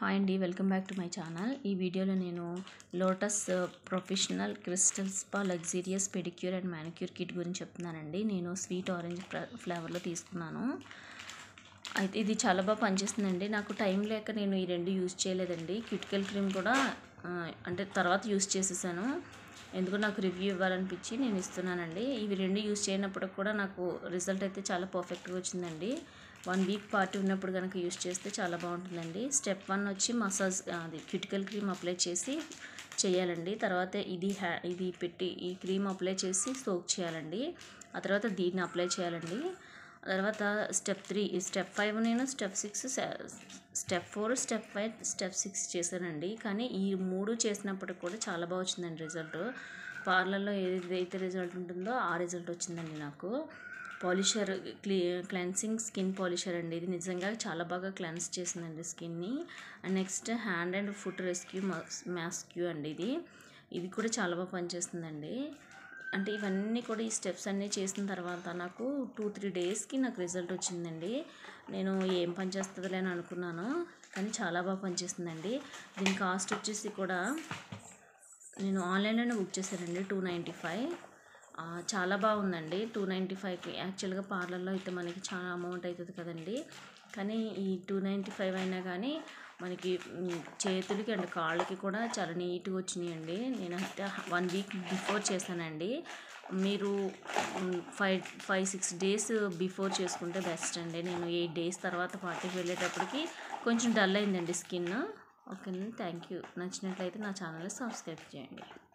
hi అండి welcome back to my channel ఈ వీడియోలో నేను lotus professional crystal spa luxurious pedicure and manicure kit గురించి చెప్తున్నానండి నేను స్వీట్ ఆరెంజ్ ఫ్లేవర్లో తీసుకున్నాను అయితే ఇది చాలా బాగా పనిచేస్తుందండి నాకు టైం లేక నేను ఈ రెండు యూజ్ చేయలేదండి క్యూటికల్ క్రీమ్ కూడా ఆ, అంటే తర్వాత యూజ్ చేసేసాను ఎందుకు నాకు రివ్యూ ఇవ్వాలనిపించి నేను ఇస్తున్నానండి ఇవి రెండు యూజ్ చేయనప్పుడు కూడా నాకు రిజల్ట్ అయితే చాలా పర్ఫెక్ట్గా వచ్చిందండి వన్ వీక్ పార్టీ ఉన్నప్పుడు కనుక యూజ్ చేస్తే చాలా బాగుంటుందండి స్టెప్ వన్ వచ్చి మసాజ్ అది క్యూటికల్ క్రీమ్ అప్లై చేసి చేయాలండి తర్వాత ఇది హ్యా ఇది పెట్టి ఈ క్రీమ్ అప్లై చేసి సోక్ చేయాలండి ఆ తర్వాత దీన్ని అప్లై చేయాలండి ఆ తర్వాత స్టెప్ త్రీ స్టెప్ ఫైవ్ నేను step six step four step five step six చేశానండి కానీ ఈ మూడు చేసినప్పటికి కూడా చాలా బాగా వచ్చిందండి రిజల్ట్ పార్లర్లో ఏదైతే రిజల్ట్ ఉంటుందో ఆ రిజల్ట్ వచ్చిందండి నాకు పాలిషర్ క్లీ క్లెన్సింగ్ స్కిన్ పాలిషర్ అండి ఇది నిజంగా చాలా బాగా క్లెన్స్ చేసిందండి స్కిన్ని and next hand and foot rescue mask అండి ఇది ఇది కూడా చాలా బాగా పనిచేస్తుందండి అంటే ఇవన్నీ కూడా ఈ స్టెప్స్ అన్నీ చేసిన తర్వాత నాకు టూ త్రీ డేస్కి నాకు రిజల్ట్ వచ్చిందండి నేను ఏం పని చేస్తుందిలే అని అనుకున్నాను కానీ చాలా బాగా పనిచేస్తుందండి దీని కాస్ట్ వచ్చేసి కూడా నేను ఆన్లైన్లోనే బుక్ చేశానండి టూ నైంటీ ఫైవ్ చాలా బాగుందండి టూ నైంటీ ఫైవ్కి యాక్చువల్గా పార్లర్లో అయితే మనకి చాలా అమౌంట్ అవుతుంది కదండి కానీ ఈ టూ నైంటీ ఫైవ్ అయినా కానీ మనకి మ్, చేతులకి అండ్ కాళ్ళకి కూడా చాలా నీట్గా వచ్చినాయండి నేను అయితే వన్ వీక్ బిఫోర్ చేశానండి మీరు five five six days before చేసుకుంటే బెస్ట్ అండి నేను ఎయిట్ డేస్ తర్వాత పార్టీకి వెళ్ళేటప్పటికి కొంచెం డల్ అయిందండి స్కిన్ ఓకేనండి థ్యాంక్ యూ నచ్చినట్లయితే నా ఛానల్ని సబ్స్క్రైబ్ చేయండి